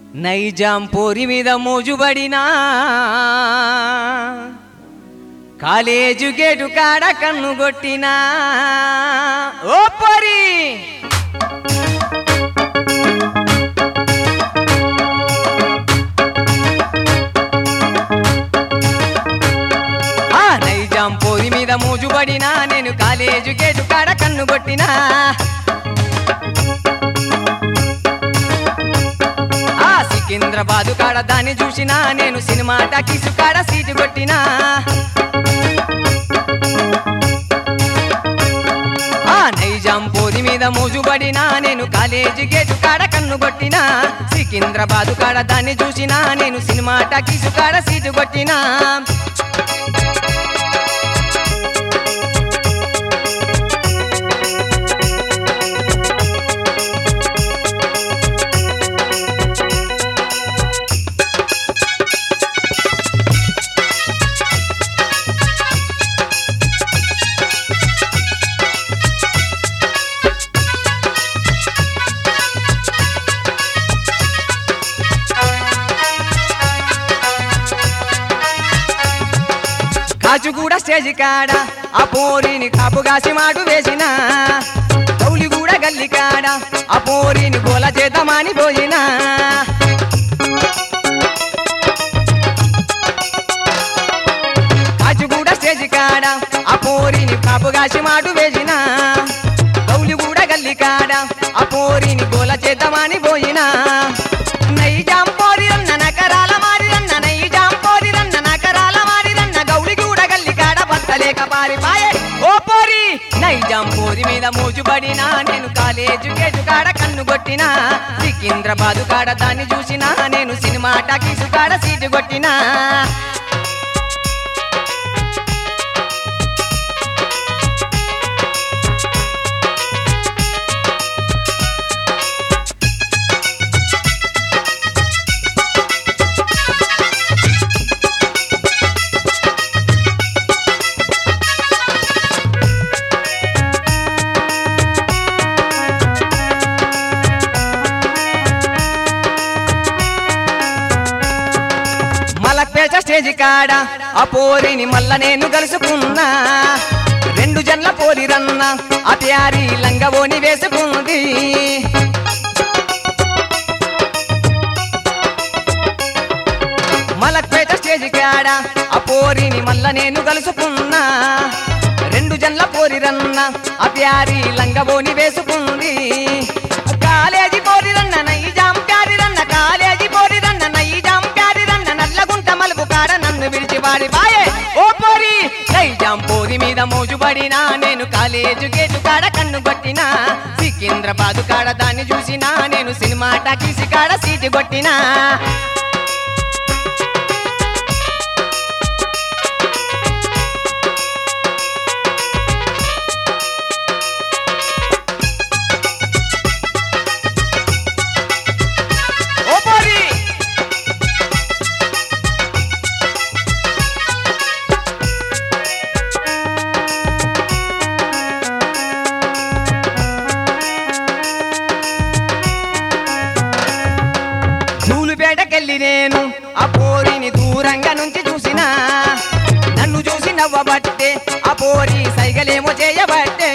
నైజాం పోరి మీద మోజుబడినా college gate కాడ కన్ను కొట్టినా ఓ పొరి ఆ నైజాం పోరి మీద మోజుబడినా నేను కాలేజు గేటు కాడ కన్ను కొట్టినా ఆ సికింద్రాబాదు కాడ దాన్ని చూసినా నేను సినిమా టాకీసు కాడ సీటు కొట్టినా ఆ నైజాం పోది మీద మోజుబడినా నేను కాలేజీ గేటు కాడ కన్ను కొట్టినా సికింద్రాబాదు కాడ దాన్ని చూసినా నేను సినిమా టాకీసు కాడ సీటు కొట్టినా కాచుగూడ స్టేజ్ కాడ ఆ పోరిని కాపుగాసి మాటు వేసిన గౌలిగూడ గల్లి కాడ ఆ పోరిని గోల చేద్దామని పోయినా కాచుగూడ స్టేజ్ కాడ ఆ పోరిని కాపుగాసి మాటు వేసిన గౌలిగూడ గల్లి కాడ ఆ పోరిని గోల చేద్దామని పోయినా నైజాం పోరిరన్న నకరాల మారిరన్న నైజాం పోరిరన్న నకరాల మారిరన్న గౌలిగూడ గల్లి కాడ బత్తలేక పారిపాయే ఓ పోరి నైజాం పోరి మీద మోజుబడినా నేను కాలేజు గేటు కాడ కన్ను కొట్టినా సికింద్రాబాదు కాడ దాన్ని చూసినా నేను సినిమా టాకీసు కాడ సీటు కొట్టినా మలక్పేట స్టేజ్ కాడ ఆ పోరిని మల్ల నేను కలుసుకున్నా రెండు జన్ల పోరి రన్న ఆ ప్యారి లంగవోని వేసుకుంది మలక్పేట స్టేజ్ కాడ ఆ పోరిని మల్ల నేను కలుసుకున్నా రెండు జన్ల పోరి రన్న ఆ ప్యారి లంగవోని వేసుకుంది కాలేజీ పోరి రన్న నైజాం ప్యారి రన్న కాలేజీ పోరి రన్న నైజాం ప్యారి రన్న నల్లగుంట మలుపు కాడ నన్ను విడిచి వాడి బాయే ఓ పోరి నైజాం పోరి మీద మోజుబడినా నేను కాలేజు గేటు కాడ కన్ను కొట్టినా సికింద్రాబాదు కాడ దాన్ని చూసినా నేను సినిమా టాకీసి కాడ సీటు కొట్టినా ఓ పోరి నూలుపేటకెళ్ళి నేను ఆ పోరిని దూరంగా నుంచి చూసినా నన్ను చూసి నవ్వబట్టే ఆ పోరి సైగలేమో చేయబట్టే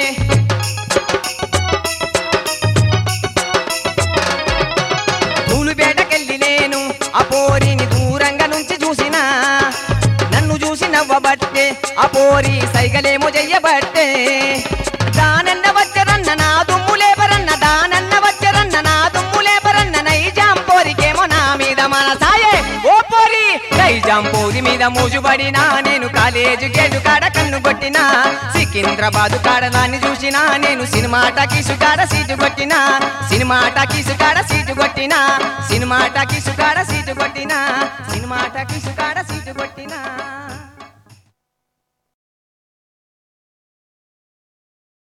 నూలుపేటకెళ్ళి నేను ఆ పోరిని దూరంగా నుంచి చూసినా నన్ను చూసి నవ్వబట్టే ఆ పోరి సైగలేమో చెయ్యబట్టే దానన్న వచ్చరన్న నా దుమ్ము లేబరన్న దానన్న వచ్చరన్న నా దుమ్ము లేబరన్న నైజాం పోరికేమో నా మీద మనసాయే ఓ పోరి నైజాం పోరి మీద మోజుబడినా నేను కాలేజు గేటు కాడ కన్ను కొట్టినా సికింద్రాబాదు కాడ దాన్ని చూసినా నేను సినిమా టాకీసు కాడ సీటు కొట్టినా సినిమా టాకీసు కాడ సీటు కొట్టినా సినిమా టాకీసు కాడ సీటు కొట్టినా సినిమా టాకీసు కాడ